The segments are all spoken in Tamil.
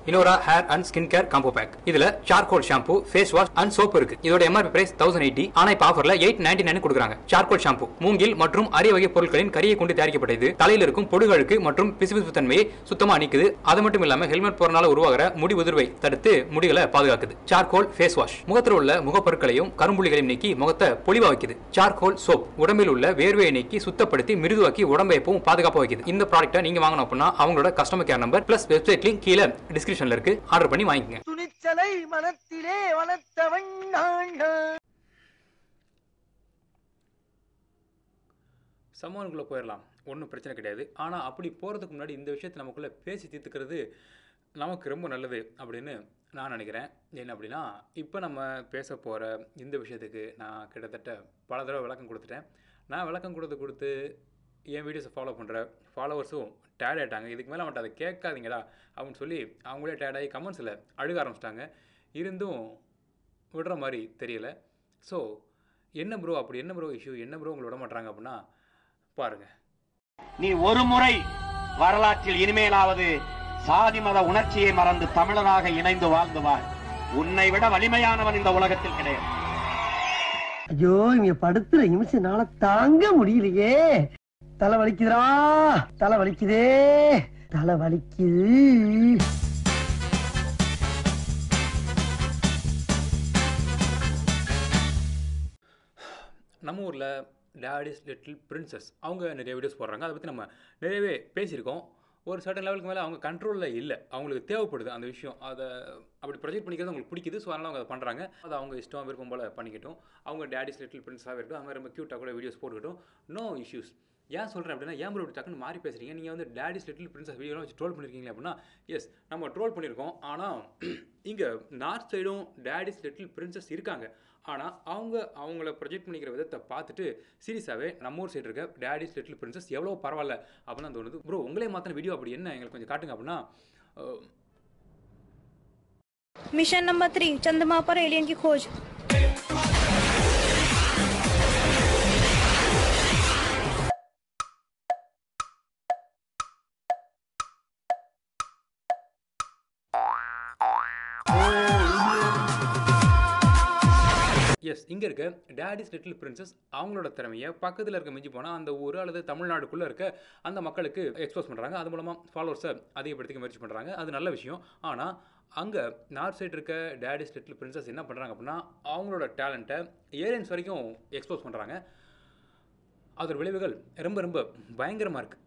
இனோரா hair and skin care combo pack இதுல charcoal shampoo face wash and soap இருக்கு இதோட எம்ஆர்பி பிரைஸ் தௌசண்ட் எயிட்டி ஆனா இப்ப ஆஃபர்ல எயிட் நைன்டி நைன் கொடுக்குறாங்க சார்கோல் ஷாம்பு மூங்கில் மற்றும் அரிய வகை பொருட்களின் கரியை கொண்டு தயாரிக்கப்பட்டது தலையில் இருக்கும் பொடுகளுக்கு மற்றும் பிசுபிசுப்பு தன்மையை சுத்தமா நீக்குது அது மட்டும் இல்லாம ஹெல்மெட் போறனால உருவாகிற முடி உதிர்வை தடுத்து முடிகளை பாதுகாக்குது சார்கோல் ஃபேஸ் வாஷ் முகத்தில் உள்ள முகப்பொருட்களையும் கரும்புள்ளிகளையும் நீக்கி முகத்தை பொலிவா வைக்குது சார்கோல் சோப் உடம்பில் உள்ள வேர்வையை நீக்கி சுத்தப்படுத்தி மிருதுவாக்கி உடம்பை எப்பவும் பாதுகாப்பா வைக்குது இந்த ப்ராடக்ட்டை நீங்க வாங்கணும் அப்படின்னா அவங்களோட customer care number plus website link கீழே டிஸ்கிரிப்ஷன்ல இருக்கு ஆர்டர் பண்ணி வாங்கிக்கங்க துணிச்சலை மனத்திலே வளர்த்தவன் நான் நான். சம்மனுக்குள்ளே போயிடலாம் ஒன்றும் பிரச்சனை கிடையாது ஆனால் அப்படி போகிறதுக்கு முன்னாடி இந்த விஷயத்தை நமக்குள்ளே பேசி தீர்த்துக்கிறது நமக்கு ரொம்ப நல்லது அப்படின்னு நான் நினைக்கிறேன் என்ன அப்படின்னா இப்போ நம்ம பேச போகிற இந்த விஷயத்துக்கு நான் கிட்டத்தட்ட பல தடவை விளக்கம் கொடுத்துட்டேன் நான் விளக்கம் கொடுத்து கொடுத்து என் வீடியோஸை ஃபாலோ பண்ணுற ஃபாலோவர்ஸும் டேட் ஆகிட்டாங்க இதுக்கு மேலே அவன்கிட்ட அதை கேட்காதீங்கடா அப்படின்னு சொல்லி அவங்களே டேட் ஆகி கமெண்ட்ஸில் அழுக ஆரம்பிச்சிட்டாங்க இருந்தும் விடுற மாதிரி தெரியல ஸோ என்ன ப்ரோ அப்படி என்ன ப்ரோ இஷ்யூ என்ன ப்ரோ உங்களை விட மாட்டாங்க அப்படின்னா பாருங்கள் நீ ஒரு முறை வரலாற்றில் இனிமேலாவது சாதி மத உணர்ச்சியை மறந்து தமிழராக இணைந்து வாழ்ந்து வாழ் உன்னை விட வலிமையானவன் இந்த உலகத்தில் கிடையாது ஐயோ இங்க படுத்துற நிமிஷம்னால தாங்க முடியலையே தலை வலிக்குதுடா தலை வலிக்குதே தலை வலிக்குது நம்ம ஊரில் டேடிஸ் லிட்டில் பிரின்சஸ் அவங்க நிறைய வீடியோஸ் போடுறாங்க அதை பற்றி நம்ம நிறையவே பேசியிருக்கோம் ஒரு சர்டன் லெவலுக்கு மேலே அவங்க கண்ட்ரோலில் இல்லை அவங்களுக்கு தேவைப்படுது அந்த விஷயம் அதை அப்படி ப்ரொஜெக்ட் பண்ணிக்கிறது அவங்களுக்கு பிடிக்குது ஸோ அதனால் அவங்க அதை பண்ணுறாங்க அது அவங்க இஷ்டம் விருப்பம் போல் பண்ணிக்கட்டும் அவங்க டேடிஸ் லிட்டில் பிரின்ஸாக இருக்கட்டும் அது மாதிரி ரொம்ப க்யூட்டாக கூட வீடியோஸ் போட்டுக்கட்டும் நோ இஷ்யூஸ் ஏன் சொல்கிறேன் அப்படின்னா ஏன் ப்ரோ இப்படி டக்குன்னு மாறி பேசுகிறீங்க நீங்கள் வந்து டேடிஸ் லிட்டில் பிரின்சஸ் வீடியோலாம் வச்சு ட்ரோல் பண்ணியிருக்கீங்க அப்படின்னா எஸ் நம்ம ட்ரோல் பண்ணியிருக்கோம் ஆனால் இங்கே நார்த் சைடும் டேடிஸ் லிட்டில் பிரின்சஸ் இருக்காங்க ஆனால் அவங்க அவங்கள ப்ரொஜெக்ட் பண்ணிக்கிற விதத்தை பார்த்துட்டு சீரியஸாகவே நம்ம ஊர் சைடு இருக்க டேடிஸ் லிட்டில் பிரின்சஸ் எவ்வளோ பரவாயில்ல அப்படின்னு தான் தோணுது ப்ரோ உங்களே மாற்றின வீடியோ அப்படி என்ன எங்களுக்கு கொஞ்சம் காட்டுங்க அப்படின்னா அஹ், मिशन नंबर थ्री चंद्रमा पर एलियन की खोज எஸ் இங்கே இருக்க டேடிஸ் லிட்டில் பிரின்சஸ் அவங்களோட திறமையை பக்கத்தில் இருக்க மிஞ்சி போனால் அந்த ஊர் அல்லது தமிழ்நாடுக்குள்ளே இருக்க அந்த மக்களுக்கு எக்ஸ்போஸ் பண்ணுறாங்க அது மூலமாக ஃபாலோவர்ஸை அதிகப்படுத்திக்க முயற்சி பண்ணுறாங்க அது நல்ல விஷயம் ஆனால் அங்கே நார்த் சைடு இருக்க டேடிஸ் லிட்டில் பிரின்சஸ் என்ன பண்ணுறாங்க அப்படின்னா அவங்களோட டேலண்ட்டை ஏலியன்ஸ் வரைக்கும் எக்ஸ்போஸ் பண்ணுறாங்க அதோட விளைவுகள் ரொம்ப ரொம்ப பயங்கரமாக இருக்குது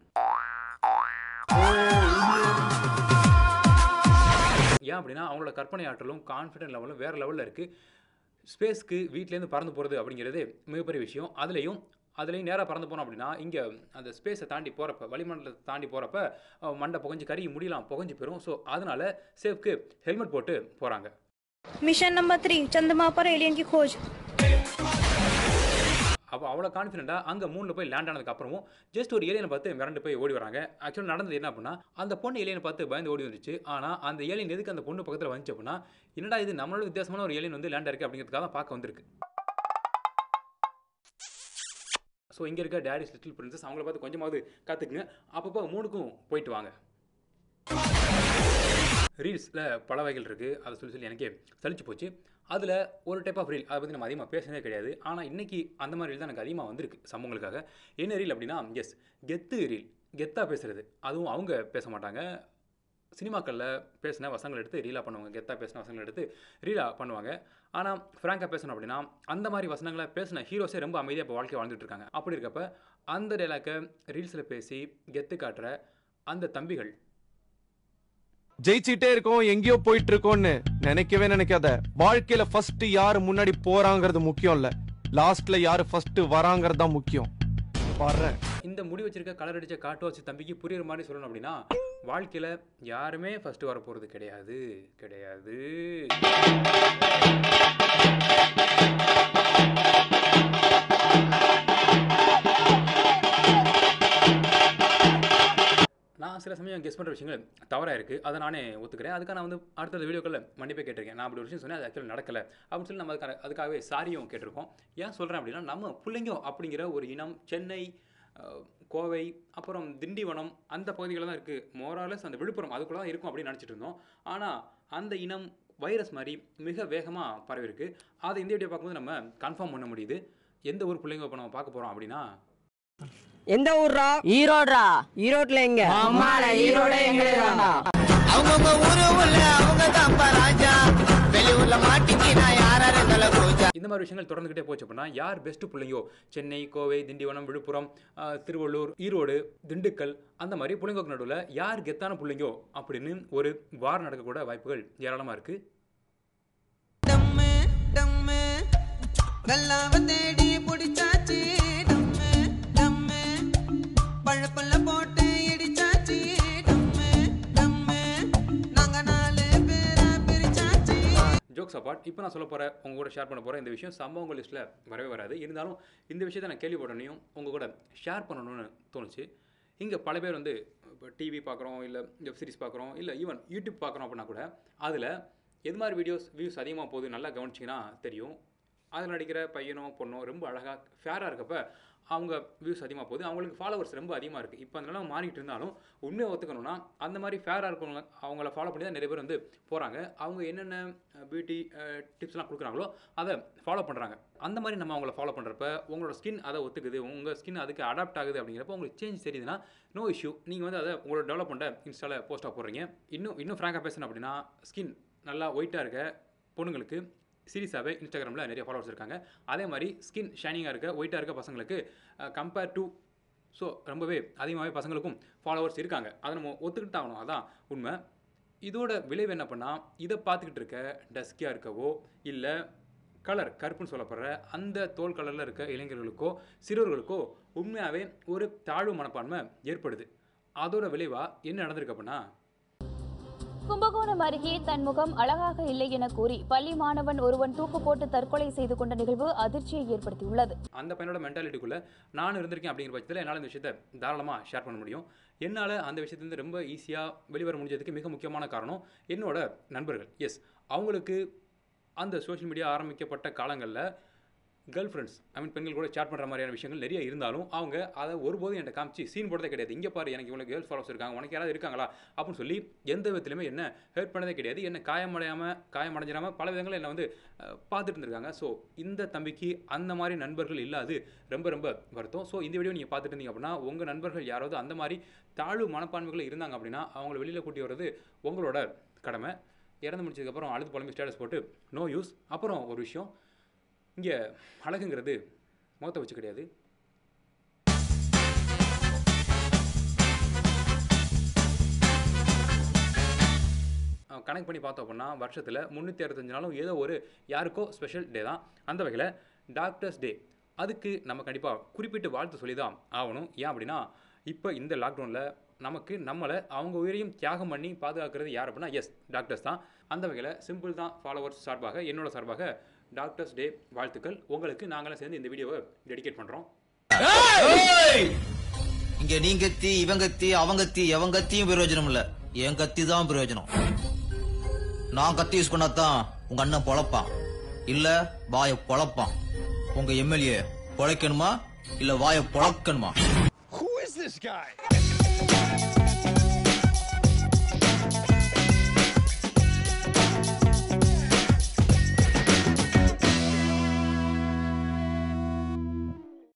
ஏன் அப்படின்னா அவங்களோட கற்பனை ஆற்றலும் கான்ஃபிடென்ட் லெவலும் வேறு லெவலில் இருக்குது ஸ்பேஸ்க்கு வீட்டிலேருந்து பறந்து போகிறது அப்படிங்கிறது மிகப்பெரிய விஷயம் அதுலேயும் அதுலேயும் நேராக பறந்து போனோம் அப்படின்னா இங்கே அந்த ஸ்பேஸை தாண்டி போகிறப்ப வளிமண்டலத்தை தாண்டி போகிறப்ப மண்டை புகஞ்சு கறி முடியலாம் புகஞ்சு போயிடும் ஸோ அதனால சேஃப்க்கு ஹெல்மெட் போட்டு போகிறாங்க मिशन नंबर थ्री चंद्रमा पर एलियन की खोज அப்போ அவ்வளோ கான்ஃபிடென்ட்டாக அங்கே மூணில் போய் லேண்ட் ஆனதுக்கு அப்புறமும் ஜஸ்ட் ஒரு ஏலியனை பார்த்து மிரண்டு போய் ஓடி வராங்க ஆக்சுவலாக நடந்தது என்ன அப்படின்னா அந்த பொண்ணு ஏலியனை பார்த்து பயந்து ஓடி வந்துச்சு ஆனால் அந்த ஏலியன் எதுக்கு அந்த பொண்ணு பக்கத்தில் வந்துச்சு அப்படின்னா என்னடா இது நம்மளோட வித்தியாசமான ஒரு ஏலியன் வந்து லேண்ட் இருக்குது அப்படிங்கிறதுக்காக தான் பார்க்க வந்திருக்கு ஸோ இங்கே இருக்க டேடிஸ் லிட்டில் பிரின்சஸ் அவங்கள பார்த்து கொஞ்சமாவது கற்றுக்குங்க அப்பப்போ மூணுக்கும் போயிட்டு வாங்க ரீல்ஸில் பல வகைகள் இருக்குது அதை சொல்லி சொல்லி எனக்கே சலிச்சு போச்சு அதில் ஒரு டைப் ஆஃப் ரீல் அதை பற்றி நம்ம அதிகமாக பேசுனதே கிடையாது ஆனால் இன்றைக்கி அந்த மாதிரி ரீல் தான் எனக்கு அதிகமாக வந்திருக்கு சம்பவங்களுக்காக என்ன ரீல் அப்படின்னா எஸ் கெத்து ரீல் கெத்தாக பேசுகிறது அதுவும் அவங்க பேச மாட்டாங்க சினிமாக்களில் பேசின வசங்கள் எடுத்து ரீலாக பண்ணுவாங்க கெத்தாக பேசின வசங்கள் எடுத்து ரீலாக பண்ணுவாங்க ஆனால் ஃப்ராங்காக பேசணும் அப்படின்னா அந்த மாதிரி வசனங்களை பேசின ஹீரோஸே ரொம்ப அமைதியாக இப்போ வாழ்க்கை வாழ்ந்துட்டு இருக்காங்க அப்படி இருக்கப்ப அந்த டைலாக்கை ரீல்ஸில் பேசி கெத்து காட்டுற அந்த தம்பிகள் ஜெயிச்சிட்டே இருக்கோம் எங்கேயோ போயிட்டு இருக்கோம்னு நினைக்கவே நினைக்காத வாழ்க்கையில ஃபர்ஸ்ட் யாரு முன்னாடி போறாங்கிறது முக்கியம் இல்ல லாஸ்ட்ல யாரு ஃபர்ஸ்ட் வராங்கிறது தான் முக்கியம் வர்றேன் இந்த முடி வச்சிருக்க கலர் அடிச்ச காட்டுவாசி தம்பிக்கு புரியுற மாதிரி சொல்லணும் அப்படின்னா வாழ்க்கையில் யாருமே ஃபர்ஸ்ட் வர போகிறது கிடையாது கிடையாது நான் சில சமயம் கெஸ் பண்ணுற விஷயங்கள் தவறாக இருக்குது அதை நானே ஒத்துக்கிறேன் அதுக்காக நான் வந்து அடுத்த வீடியோக்களில் மன்னிப்பே கேட்டிருக்கேன் நான் அப்படி ஒரு விஷயம் சொன்னேன் அது ஆக்சுவலாக நடக்கலை அப்படின்னு சொல்லி நம்ம அதுக்காக அதுக்காகவே சாரியும் கேட்டிருக்கோம் ஏன் சொல்கிறேன் அப்படின்னா நம்ம பிள்ளைங்க அப்படிங்கிற ஒரு இனம் சென்னை அஹ், கோவை அப்புறம் திண்டிவனம் அந்த பகுதிகளில் தான் இருக்குது மோராலஸ் அந்த விழுப்புரம் அதுக்குள்ள தான் இருக்கும் அப்படின்னு நினச்சிட்டு இருந்தோம் ஆனால் அந்த இனம் வைரஸ் மாதிரி மிக வேகமாக பரவி இருக்கு அதை இந்த வீடியோ பார்க்கும்போது நம்ம கன்ஃபார்ம் பண்ண முடியுது எந்த ஊர் பிள்ளைங்க இப்போ நம்ம பார்க்க போகிறோம் அப்படின்னா எந்த ஊர்ரா ஈரோடுடா ஈரோட்ல எங்க அம்மால ஈரோட எங்களேதான்டா அவங்கவுங்க ஊரு உள்ள அவங்க தான் ராஜா வெளியூர்ல மாட்டிக்கு நான் யாராரு தலை பூஜா இந்த மாதிரி விஷயங்கள் தொடர்ந்துகிட்டே போச்சு அப்படின்னா யார் பெஸ்ட் பிள்ளைங்கோ சென்னை கோவை திண்டிவனம் விழுப்புரம் ஆஹ், திருவள்ளூர் ஈரோடு திண்டுக்கல் அந்த மாதிரி பிள்ளைங்களுக்கு நடுவில் யார் கெத்தான பிள்ளைங்கோ அப்படின்னு ஒரு வார் நடக்கக்கூட வாய்ப்புகள் ஏராளமாக இருக்குது டம்மு டம்மு வெள்ளாவ தேடி புடிச்சாச்சு டம்மு டம்மு பழப்புள்ள போட்டு இடிச்சாச்சு டம்மு டம்மு நாங்க நாலு பேரா பிரிச்சாச்சு ஜோக்ஸ் அப்பார்ட் இப்போ நான் சொல்ல போகிற உங்க கூட ஷேர் பண்ண போகிற இந்த விஷயம் சம்பவங்க லிஸ்ட்டில் வரவே வராது இருந்தாலும் இந்த விஷயத்தை நான் கேள்விப்படனையும் உங்கள் கூட ஷேர் பண்ணணும்னு தோணுச்சு இங்கே பல பேர் வந்து இப்போ டிவி பார்க்குறோம் இல்லை வெப் சீரிஸ் பார்க்குறோம் இல்லை ஈவன் யூடியூப் பார்க்குறோம் அப்படின்னா கூட அதில் எது மாதிரி வீடியோஸ் வியூஸ் அதிகமாக போகுது நல்லா கவனிச்சிங்கன்னா தெரியும் அதில் நடிக்கிற பையனோ பொண்ணோ ரொம்ப அழகாக ஃபேராக இருக்கப்ப அவங்க வியூஸ் அதிகமாக போகுது அவங்களுக்கு ஃபாலோவர்ஸ் ரொம்ப அதிகமாக இருக்குது இப்போ அந்த நிலைமை மாறிட்டு இருந்தாலும் உண்மையை ஒத்துக்கணும்னா அந்த மாதிரி ஃபேராக இருக்கவங்க அவங்கள ஃபாலோ பண்ணி தான் நிறைய பேர் வந்து போகிறாங்க அவங்க என்னென்ன பியூட்டி டிப்ஸ்லாம் கொடுக்குறாங்களோ அதை ஃபாலோ பண்ணுறாங்க அந்த மாதிரி நம்ம அவங்கள ஃபாலோ பண்ணுறப்ப உங்களோட ஸ்கின் அதை ஒத்துக்குது உங்கள் ஸ்கின் அதுக்கு அடாப்ட் ஆகுது அப்படிங்கிறப்ப உங்களுக்கு சேஞ்ச் தெரியுதுன்னா நோ இஷ்யூ நீங்கள் வந்து அதை உங்களோட டெவலப்மெண்ட்டை இன்ஸ்டாவில் போஸ்ட்டாக போடுறீங்க இன்னும் இன்னும் ஃப்ராங்காக பேசணும் அப்படின்னா ஸ்கின் நல்லா ஒயிட்டாக இருக்க பொண்ணுங்களுக்கு சீரியஸாகவே இன்ஸ்டாகிராமில் நிறைய ஃபாலோவர்ஸ் இருக்காங்க அதே மாதிரி ஸ்கின் ஷைனிங்காக இருக்க ஒயிட்டாக இருக்க பசங்களுக்கு கம்பேர் டு ஸோ ரொம்பவே அதிகமாகவே பசங்களுக்கும் ஃபாலோவர்ஸ் இருக்காங்க அதை நம்ம ஒத்துக்கிட்டு ஆகணும் அதான் உண்மை இதோட விளைவு என்ன பண்ணால் இதை பார்த்துக்கிட்டு இருக்க டஸ்கியாக இருக்கவோ இல்லை கலர் கருப்புன்னு சொல்லப்படுற அந்த தோல் கலரில் இருக்க இளைஞர்களுக்கோ சிறுவர்களுக்கோ உண்மையாகவே ஒரு தாழ்வு மனப்பான்மை ஏற்படுது அதோட விளைவாக என்ன நடந்திருக்கு அப்படின்னா கும்பகோணம் அருகே தன் முகம் அழகாக இல்லை என கூறி பள்ளி மாணவன் ஒருவன் தூக்கு போட்டு தற்கொலை செய்து கொண்ட நிகழ்வு அதிர்ச்சியை ஏற்படுத்தியுள்ளது அந்த பையனோட மென்டாலிட்டிக்குள்ளே நான் இருந்திருக்கேன் அப்படிங்கிற பட்சத்தில் என்னால் இந்த விஷயத்தை தாராளமாக ஷேர் பண்ண முடியும் என்னால் அந்த விஷயத்துலேருந்து ரொம்ப ஈஸியாக வெளிவர முடிஞ்சதுக்கு மிக முக்கியமான காரணம் என்னோட நண்பர்கள் எஸ் அவங்களுக்கு அந்த சோஷியல் மீடியா ஆரம்பிக்கப்பட்ட காலங்களில் கேர்ள் ஃப்ரெண்ட்ஸ் ஐ மீன் பெண்கள் கூட சேட் பண்ணுற மாதிரியான விஷயங்கள் நிறைய இருந்தாலும் அவங்க அதை ஒருபோதும் என்கிட்ட காமிச்சு சீன் போடுறதே கிடையாது இங்கே பாரு எனக்கு இவ்வளோ கேர்ள்ஸ் ஃபாலோஸ் இருக்காங்க உனக்கு யாராவது இருக்காங்களா அப்படின்னு சொல்லி எந்த விதத்துலையுமே என்ன ஹெல்ப் பண்ணதே கிடையாது என்ன காயமடையாமல் காயமடைஞ்சிடாமல் பல விதங்களில் என்னை வந்து அஹ், பார்த்துட்டு இருந்திருக்காங்க ஸோ இந்த தம்பிக்கு அந்த மாதிரி நண்பர்கள் இல்லாது ரொம்ப ரொம்ப வருத்தம் ஸோ இந்த வீடியோ நீங்கள் பார்த்துட்டு இருந்தீங்க அப்படின்னா உங்கள் நண்பர்கள் யாராவது அந்த மாதிரி தாழ்வு மனப்பான்மைகள் இருந்தாங்க அப்படின்னா அவங்கள வெளியில் கூட்டி வர்றது உங்களோட கடமை இறந்து முடிச்சதுக்கப்புறம் அழுது புலம்பி ஸ்டேட்டஸ் போட்டு நோ யூஸ் அப்புறம் ஒரு விஷயம் இங்கே அழகுங்கிறது முகத்தை வச்சு கிடையாது கனெக்ட் பண்ணி பார்த்தோம் அப்படின்னா வருஷத்தில் முந்நூற்றி அறுபத்தஞ்சு நாளும் ஏதோ ஒரு யாருக்கோ ஸ்பெஷல் டே தான் அந்த வகையில் டாக்டர்ஸ் டே அதுக்கு நம்ம கண்டிப்பாக குறிப்பிட்டு வாழ்த்து சொல்லி தான் ஆகணும் ஏன் அப்படின்னா இப்போ இந்த லாக்டவுனில் நமக்கு நம்மளை அவங்க உயிரையும் தியாகம் பண்ணி பாதுகாக்கிறது யார் அப்படின்னா எஸ் டாக்டர்ஸ் தான் அந்த வகையில் சிம்பிள் தான் ஃபாலோவர்ஸ் சார்பாக என்னோட சார்பாக டாக்டர்ஸ் டே வாழ்த்துக்கள் உங்களுக்கு நாங்களும் சேர்ந்து இந்த வீடியோவை டெடிகேட் பண்ணுறோம் இங்க நீ கத்தி இவன் கத்தி அவங்க கத்தி எவன் கத்தியும் பிரயோஜனம் இல்ல என் கத்தி தான் பிரயோஜனம் நான் கத்தி யூஸ் பண்ணாதான் உங்க அண்ணன் பொழப்பான் இல்ல வாய பொழப்பான் உங்க எம்எல்ஏ பொழைக்கணுமா இல்ல வாய பொழக்கணுமா Who is this guy?